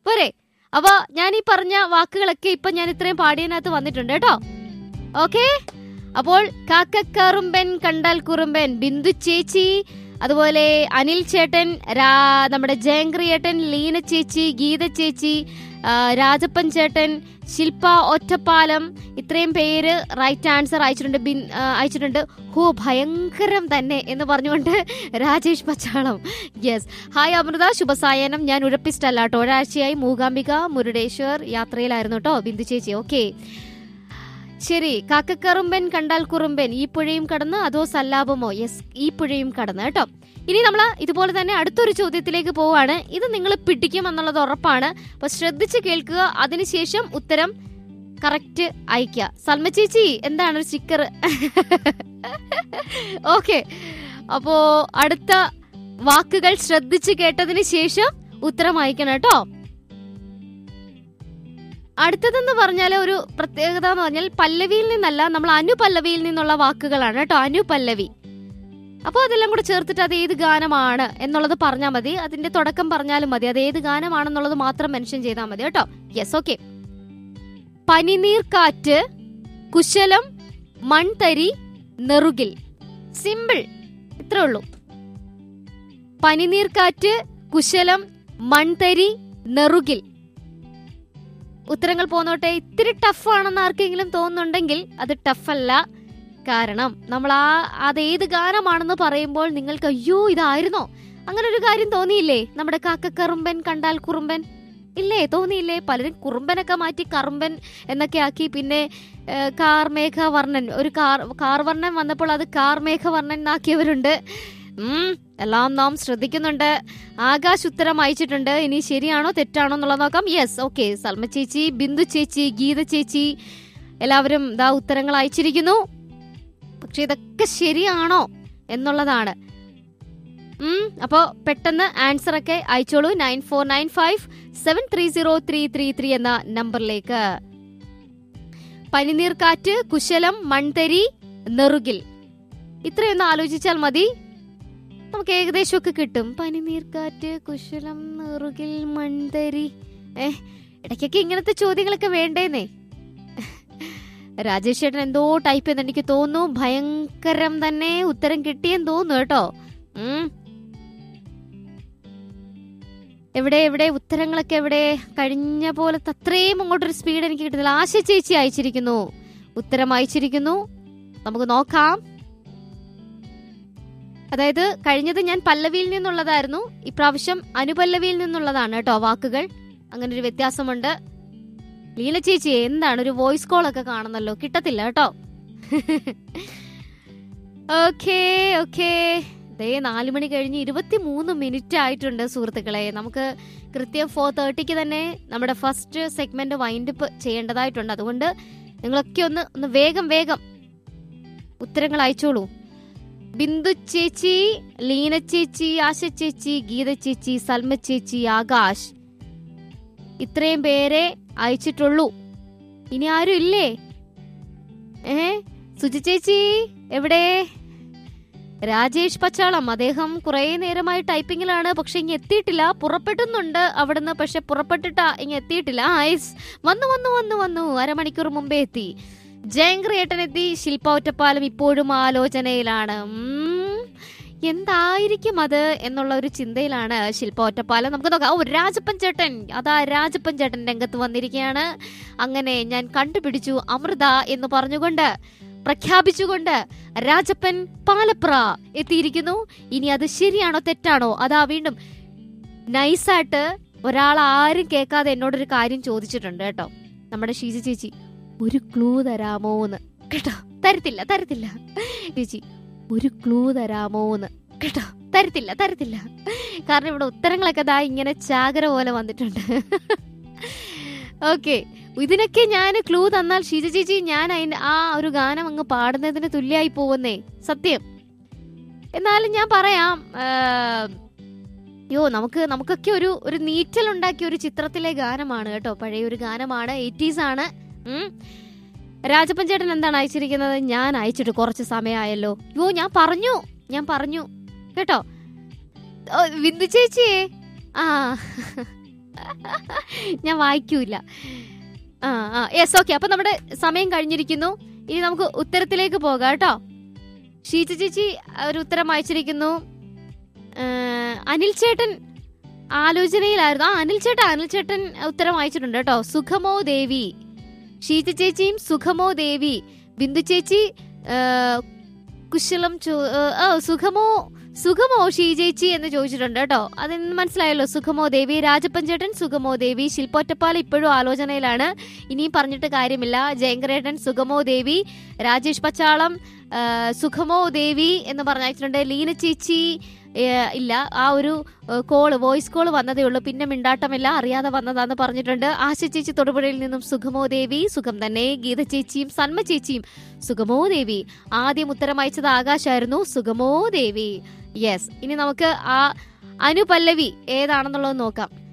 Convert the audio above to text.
പോരെ അപ്പൊ ഞാൻ ഈ പറഞ്ഞ വാക്കുകളൊക്കെ ഇപ്പൊ ഞാൻ ഇത്രയും പാടിയതിനകത്ത് വന്നിട്ടുണ്ട് കേട്ടോ ഓക്കെ അപ്പോൾ കാക്കക്കറുമ്പൻ കണ്ടാൽ കുറുമ്പൻ ബിന്ദു ചേച്ചി അതുപോലെ അനിൽ ചേട്ടൻ രാ- നമ്മുടെ ജയങ്ക്രിയേട്ടൻ ലീന ചേച്ചി ഗീത ചേച്ചി ആ, രാജപ്പൻ ചേട്ടൻ ശില്പ ഒറ്റപ്പാലം ഇത്രയും പേര് റൈറ്റ് ആൻസർ അയച്ചിട്ടുണ്ട് ബിൻ ആ, അയച്ചിട്ടുണ്ട് ഹോ ഭയങ്കരം തന്നെ എന്ന് പറഞ്ഞുകൊണ്ട് രാജേഷ് പച്ചാളം യെസ് ഹായ് അമൃത ശുഭസായനം ഞാൻ ഉഴപ്പിസ്റ്റ് അല്ല കേട്ടോ ഒരാഴ്ചയായി മൂകാംബിക മുരുടേശ്വർ യാത്രയിലായിരുന്നു കേട്ടോ ബിന്ദു ചേച്ചി ഓക്കെ ശരി കാക്കക്കറുമ്പൻ കണ്ടാൽ കുറുമ്പൻ ഈ പുഴയും കടന്ന് അതോ സല്ലാപമോ യെസ് ഈ പുഴയും കടന്ന് കേട്ടോ ഇനി നമ്മൾ ഇതുപോലെ തന്നെ അടുത്തൊരു ചോദ്യത്തിലേക്ക് പോവാണ് ഇത് നിങ്ങൾ പിടിക്കും എന്നുള്ളത് ഉറപ്പാണ് അപ്പൊ ശ്രദ്ധിച്ച് കേൾക്കുക അതിനുശേഷം ഉത്തരം കറക്റ്റ് അയക്കുക സൽമ ചേച്ചി എന്താണ് ഒരു സ്റ്റിക്കർ ഓക്കെ അപ്പോ അടുത്ത വാക്കുകൾ ശ്രദ്ധിച്ച് കേട്ടതിന് ശേഷം ഉത്തരം അയക്കണം കേട്ടോ അടുത്തതെന്ന് പറഞ്ഞാൽ ഒരു പ്രത്യേകത എന്ന് പറഞ്ഞാൽ പല്ലവിയിൽ നിന്നല്ല നമ്മൾ അനുപല്ലവിയിൽ നിന്നുള്ള വാക്കുകളാണ് കേട്ടോ അനുപല്ലവി അപ്പോൾ അതെല്ലാം കൂടെ ചേർത്തിട്ട് അത് ഏത് ഗാനമാണ് എന്നുള്ളത് പറഞ്ഞാൽ മതി അതിന്റെ തുടക്കം പറഞ്ഞാലും മതി അത് ഏത് ഗാനമാണെന്നുള്ളത് മാത്രം മെൻഷൻ ചെയ്താൽ മതി കേട്ടോ യെസ് ഓക്കെ പനിനീർ കാറ്റ് കുശലം മൺതരി നെറുകിൽ സിമ്പിൾ ഇത്രേ ഉള്ളൂ പനിനീർ കാറ്റ് കുശലം മൺതരി നെറുകിൽ ഉത്തരങ്ങൾ പോന്നോട്ടെ ഇത്തിരി ടഫ് ആണെന്ന് ആർക്കെങ്കിലും തോന്നുന്നുണ്ടെങ്കിൽ അത് ടഫ് അല്ല കാരണം നമ്മൾ ആ അത് ഏത് ഗാനമാണെന്ന് പറയുമ്പോൾ നിങ്ങൾക്ക് അയ്യോ ഇതായിരുന്നോ അങ്ങനെ ഒരു കാര്യം തോന്നിയില്ലേ നമ്മുടെ കാക്കക്കറുമ്പൻ കണ്ടാൽ കുറുമ്പൻ ഇല്ലേ തോന്നിയില്ലേ പലരും കുറുമ്പനൊക്കെ മാറ്റി കറുമ്പൻ എന്നൊക്കെ ആക്കി പിന്നെ ഏഹ്, കാർമേഘ വർണ്ണൻ ഒരു കാർ കാർ വർണ്ണൻ വന്നപ്പോൾ അത് കാർമേഘ വർണ്ണൻ എന്നാക്കിയവരുണ്ട് ഉം, എല്ലാം നാം ശ്രദ്ധിക്കുന്നുണ്ട് ആകാശ് ഉത്തരം അയച്ചിട്ടുണ്ട് ഇനി ശരിയാണോ തെറ്റാണോ എന്നുള്ളത് നോക്കാം യെസ് ഓക്കെ സൽമ ചേച്ചി ബിന്ദു ചേച്ചി ഗീത ചേച്ചി എല്ലാവരും ഇതാ ഉത്തരങ്ങൾ അയച്ചിരിക്കുന്നു പക്ഷെ ഇതൊക്കെ ശരിയാണോ എന്നുള്ളതാണ് ഉം, അപ്പോ പെട്ടെന്ന് ആൻസർ ഒക്കെ അയച്ചോളൂ nine four nine five seven three zero three three three എന്ന നമ്പറിലേക്ക് പനിനീർ കാറ്റ് കുശലം മൺതരി നെറുകിൽ ഇത്രയൊന്ന് ആലോചിച്ചാൽ മതി നമുക്ക് ഏകദേശം ഒക്കെ കിട്ടും പനിനീർ കാറ്റ് കുശലം നെറുകിൽ മൺതരി ഏ ഇടയ്ക്കൊക്കെ ഇങ്ങനത്തെ ചോദ്യങ്ങളൊക്കെ വേണ്ടേന്നേ രാജേഷ് ചേട്ടൻ എന്തോ ടൈപ്പ് ചെയ്തെന്ന് എനിക്ക് തോന്നുന്നു ഭയങ്കരം തന്നെ ഉത്തരം കിട്ടിയെന്ന് തോന്നുന്നു കേട്ടോ ഉം. എവിടെ എവിടെ ഉത്തരങ്ങളൊക്കെ എവിടെ കഴിഞ്ഞ പോലത്തെ അത്രയും അങ്ങോട്ടൊരു സ്പീഡ് എനിക്ക് കിട്ടുന്നില്ല ആശ ചേച്ചി അയച്ചിരിക്കുന്നു ഉത്തരം അയച്ചിരിക്കുന്നു നമുക്ക് നോക്കാം അതായത് കഴിഞ്ഞത് ഞാൻ പല്ലവിയിൽ നിന്നുള്ളതായിരുന്നു ഇപ്രാവശ്യം അനുപല്ലവിയിൽ നിന്നുള്ളതാണ് കേട്ടോ വാക്കുകൾ അങ്ങനെ ഒരു വ്യത്യാസമുണ്ട് ലീല ചേച്ചി എന്താണ് ഒരു വോയിസ് കോൾ ഒക്കെ കാണുന്നല്ലോ കിട്ടത്തില്ല കേട്ടോ ഓക്കേ ഓക്കേ ദേ നാല് മണി കഴിഞ്ഞ് ഇരുപത്തി മൂന്ന് മിനിറ്റ് ആയിട്ടുണ്ട് സുഹൃത്തുക്കളെ നമുക്ക് കൃത്യം ഫോർ തേർട്ടിക്ക് തന്നെ നമ്മുടെ ഫസ്റ്റ് സെഗ്മെന്റ് വൈൻഡപ്പ് ചെയ്യേണ്ടതായിട്ടുണ്ട് അതുകൊണ്ട് നിങ്ങളൊക്കെ ഒന്ന് ഒന്ന് വേഗം വേഗം ഉത്തരങ്ങൾ അയച്ചോളൂ ബിന്ദു ചേച്ചി ലീന ചേച്ചി ആശ ചേച്ചി ഗീത ചേച്ചി സൽമ ചേച്ചി ആകാശ് ഇത്രയും പേരെ അയച്ചിട്ടുള്ളൂ ഇനി ആരും ഇല്ലേ ഏ സുജി ചേച്ചി എവിടെ രാജേഷ് പച്ചാളം അദ്ദേഹം കുറെ നേരമായി ടൈപ്പിങ്ങിലാണ് പക്ഷെ ഇങ്ങ് എത്തിയിട്ടില്ല പുറപ്പെട്ടുന്നുണ്ട് അവിടുന്ന് പക്ഷെ പുറപ്പെട്ടിട്ട് ഇങ്ങ് എത്തിയിട്ടില്ല ഐസ് വന്നു വന്നു വന്നു വന്നു അരമണിക്കൂർ മുമ്പേ എത്തി ജയങ്കർ ഏട്ടൻ എത്തി ശില്പ ഒറ്റപ്പാലം ഇപ്പോഴും ആലോചനയിലാണ് ഉം, എന്തായിരിക്കും അത് എന്നുള്ള ഒരു ചിന്തയിലാണ് ശില്പ ഒറ്റപ്പാലം നമുക്ക് നോക്കാം ഓ രാജപ്പൻ ചേട്ടൻ അതാ രാജപ്പൻ ചേട്ടൻ രംഗത്ത് വന്നിരിക്കുകയാണ് അങ്ങനെ ഞാൻ കണ്ടുപിടിച്ചു അമൃത എന്ന് പറഞ്ഞുകൊണ്ട് പ്രഖ്യാപിച്ചുകൊണ്ട് രാജപ്പൻ പാലപ്ര എത്തിയിരിക്കുന്നു ഇനി അത് ശരിയാണോ തെറ്റാണോ അതാ വീണ്ടും നൈസായിട്ട് ഒരാൾ ആരും കേൾക്കാതെ എന്നോടൊരു കാര്യം ചോദിച്ചിട്ടുണ്ട് കേട്ടോ നമ്മുടെ ഷീജ ചേച്ചി ഒരു ക്ലൂ തരാമോ എന്ന് കേട്ടോ തരത്തില്ല തരത്തില്ല ചേച്ചി ഒരു ക്ലൂ തരാമോ എന്ന് കേട്ടോ തരത്തില്ല തരത്തില്ല കാരണം ഇവിടെ ഉത്തരങ്ങളൊക്കെ ദാ ഇങ്ങനെ ചാകര പോലെ വന്നിട്ടുണ്ട് ഓക്കെ ഇതിനൊക്കെ ഞാൻ ക്ലൂ തന്നാൽ ഷീജ ചേച്ചി ഞാൻ അതിന് ആ ഒരു ഗാനം അങ്ങ് പാടുന്നതിന് തുല്യമായി പോവുന്നേ സത്യം എന്നാലും ഞാൻ പറയാം യോ നമുക്ക് നമുക്കൊക്കെ ഒരു ഒരു നീറ്റൽ ഉണ്ടാക്കിയ ഒരു ചിത്രത്തിലെ ഗാനമാണ് കേട്ടോ പഴയ ഒരു ഗാനമാണ് എയ്റ്റീസ് ആണ് ഉം. രാജപ്പൻ ചേട്ടൻ എന്താണ് അയച്ചിരിക്കുന്നത് ഞാൻ അയച്ചിട്ട് കുറച്ച് സമയമായല്ലോ യോ ഞാൻ പറഞ്ഞു ഞാൻ പറഞ്ഞു കേട്ടോ ഓ, ബിന്ദു ചേച്ചിയെ ആ ഞാൻ വായിക്കൂല ആ ആ യെസ് ഓക്കെ അപ്പൊ നമ്മുടെ സമയം കഴിഞ്ഞിരിക്കുന്നു ഇനി നമുക്ക് ഉത്തരത്തിലേക്ക് പോകാം കേട്ടോ ഷീജ ചേച്ചി ഒരു ഉത്തരം അയച്ചിരിക്കുന്നു ആ, അനിൽ ചേട്ടൻ ആലോചനയിലായിരുന്നു ആ അനിൽ ചേട്ടൻ അനിൽ ചേട്ടൻ ഉത്തരം അയച്ചിട്ടുണ്ട് കേട്ടോ സുഖമോ ദേവി ഷീജ ചേച്ചിയും സുഖമോ ദേവി ബിന്ദു ചേച്ചി ആ, കുശലം ചോ- ആ, ആ, സുഖമോ സുഖമോ ഷീജേച്ചി എന്ന് ചോദിച്ചിട്ടുണ്ട് കേട്ടോ അതിന് മനസ്സിലായല്ലോ സുഖമോ ദേവി രാജപ്പൻ ചേട്ടൻ സുഖമോ ദേവി ശില്പോറ്റപ്പാൽ ഇപ്പോഴും ആലോചനയിലാണ് ഇനിയും പറഞ്ഞിട്ട് കാര്യമില്ല ജയങ്കരേട്ടൻ സുഖമോ ദേവി രാജേഷ് പച്ചാളം ആ, സുഖമോ ദേവി എന്ന് പറഞ്ഞിട്ടുണ്ട് ലീന ചേച്ചി ഏ, ഇല്ല ആ ഒരു കോള് വോയിസ് കോള് വന്നതേ ഉള്ളൂ പിന്നെ മിണ്ടാട്ടമില്ല അറിയാതെ വന്നതാന്ന് പറഞ്ഞിട്ടുണ്ട് ആശ ചേച്ചി തൊടുപുഴയിൽ നിന്നും സുഖമോ ദേവി സുഖം തന്നെ ഗീത ചേച്ചിയും സന്മ ചേച്ചിയും സുഖമോ ദേവി ആദ്യം ഉത്തരം അയച്ചത് ആകാശായിരുന്നു സുഖമോ ദേവി യെസ് ഇനി നമുക്ക് ആ അനുപല്ലവി ഏതാണെന്നുള്ളത് നോക്കാം